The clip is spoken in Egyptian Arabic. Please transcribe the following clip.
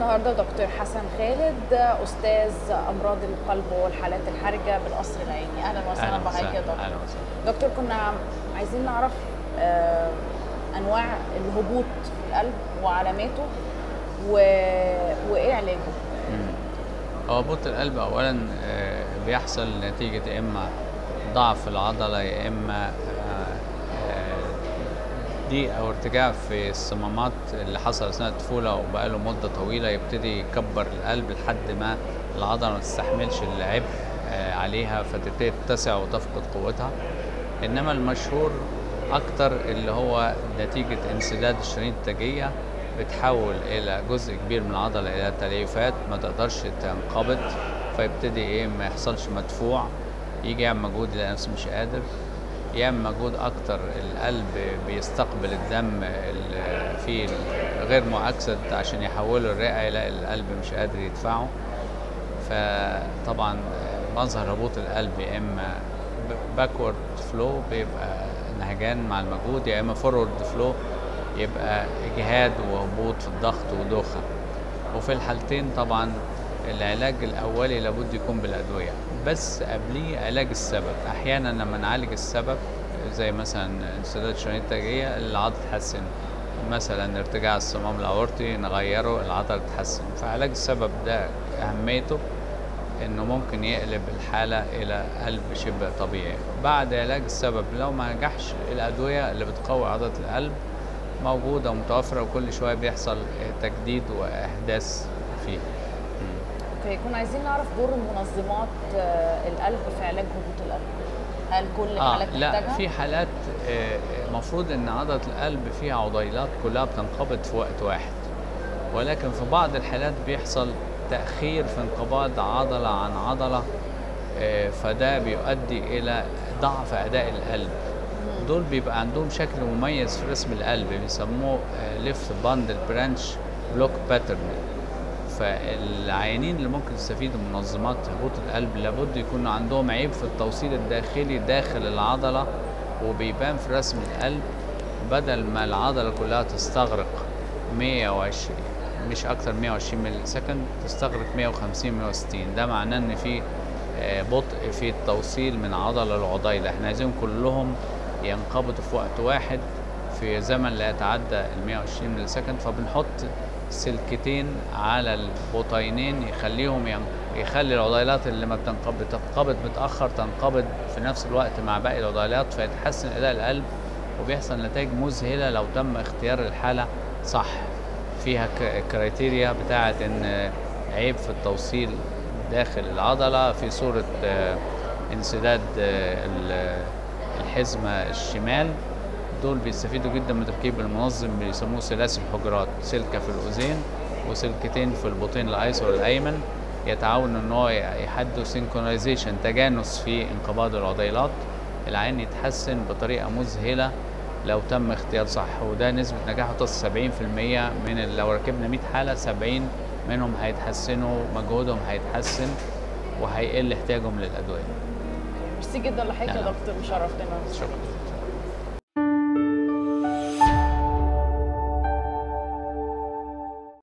النهارده دكتور حسن خالد استاذ امراض القلب والحالات الحرجه بالقصر العيني اهلا وسهلا بحضرتك يا دكتور اهلا وسهلا دكتور كنا عايزين نعرف آه، انواع الهبوط في القلب وعلاماته و... وايه علاجه مم. هو هبوط القلب اولا آه، بيحصل نتيجه يا اما ضعف العضله يا اما آه، آه، ضيق او ارتجاع في الصمامات اللي حصل اثناء الطفوله وبقاله مده طويله يبتدي يكبر القلب لحد ما العضله ما تستحملش العبء آه، عليها فتبتدي تتسع وتفقد قوتها انما المشهور اكتر اللي هو نتيجه انسداد الشرايين التاجيه بتحول الى جزء كبير من العضله الى تليفات ما تقدرش تنقبض فيبتدي ايه ما يحصلش مدفوع يجي يعمل مجهود يلاقي نفسه مش قادر يعمل مجهود اكتر القلب بيستقبل الدم ال- فيه غير مؤكسد عشان يحوله الرئه يلاقي القلب مش قادر يدفعه فطبعا مظهر هبوط القلب يا اما باكورد فلو بيبقى نهجان مع المجهود يا اما فورورد فلو يبقى اجهاد وهبوط في الضغط ودوخه وفي الحالتين طبعا العلاج الاولي لابد يكون بالادويه بس قبليه علاج السبب احيانا لما نعالج السبب زي مثلا انسداد الشرايين التاجيه العضله تتحسن مثلا ارتجاع الصمام الاورطي نغيره العضله تتحسن فعلاج السبب ده اهميته انه ممكن يقلب الحاله الى قلب شبه طبيعي بعد علاج السبب لو ما نجحش الادويه اللي بتقوي عضله القلب موجوده ومتوفره وكل شويه بيحصل تجديد واحداث فيه اوكي كنا عايزين نعرف دور المنظمات آه، القلب في علاج هبوط القلب هل كل اه الحالات لا محتاجها في حالات المفروض ان عضله القلب فيها عضيلات كلها بتنقبض في وقت واحد ولكن في بعض الحالات بيحصل تاخير في انقباض عضله عن عضله آه، فده بيؤدي الى ضعف اداء القلب دول بيبقى عندهم شكل مميز في رسم القلب بيسموه ليفت باندل برانش بلوك باترن فالعيانين اللي ممكن يستفيدوا من منظمات هبوط القلب لابد يكون عندهم عيب في التوصيل الداخلي داخل العضلة وبيبان في رسم القلب بدل ما العضلة كلها تستغرق 120 مش أكتر 120 ملي سكند تستغرق 150 160 ده معناه إن في آه، بطء في التوصيل من عضلة لعضيلة احنا عايزين كلهم ينقبضوا في وقت واحد في زمن لا يتعدى ال 120 ملي سكند فبنحط سلكتين على البطينين يخليهم ين... يخلي العضيلات اللي ما بتنقبض تنقبض متاخر تنقبض في نفس الوقت مع باقي العضيلات فيتحسن اداء القلب وبيحصل نتائج مذهله لو تم اختيار الحاله صح فيها ك- كرايتيريا بتاعه ان عيب في التوصيل داخل العضله في صوره آه، انسداد آه، ال- الحزمه الشمال دول بيستفيدوا جدا من تركيب المنظم بيسموه ثلاثي الحجرات سلكه في الاذين وسلكتين في البطين الايسر والايمن يتعاون ان هو يحدوا سينكرونايزيشن تجانس في انقباض العضيلات العين يتحسن بطريقه مذهله لو تم اختيار صح وده نسبه نجاحه تصل 70% من ال- لو ركبنا 100 حاله 70 منهم هيتحسنوا مجهودهم هيتحسن وهيقل احتياجهم للادويه ميرسي جدا لحضرتك يا نعم. دكتور وشرفتنا شكرا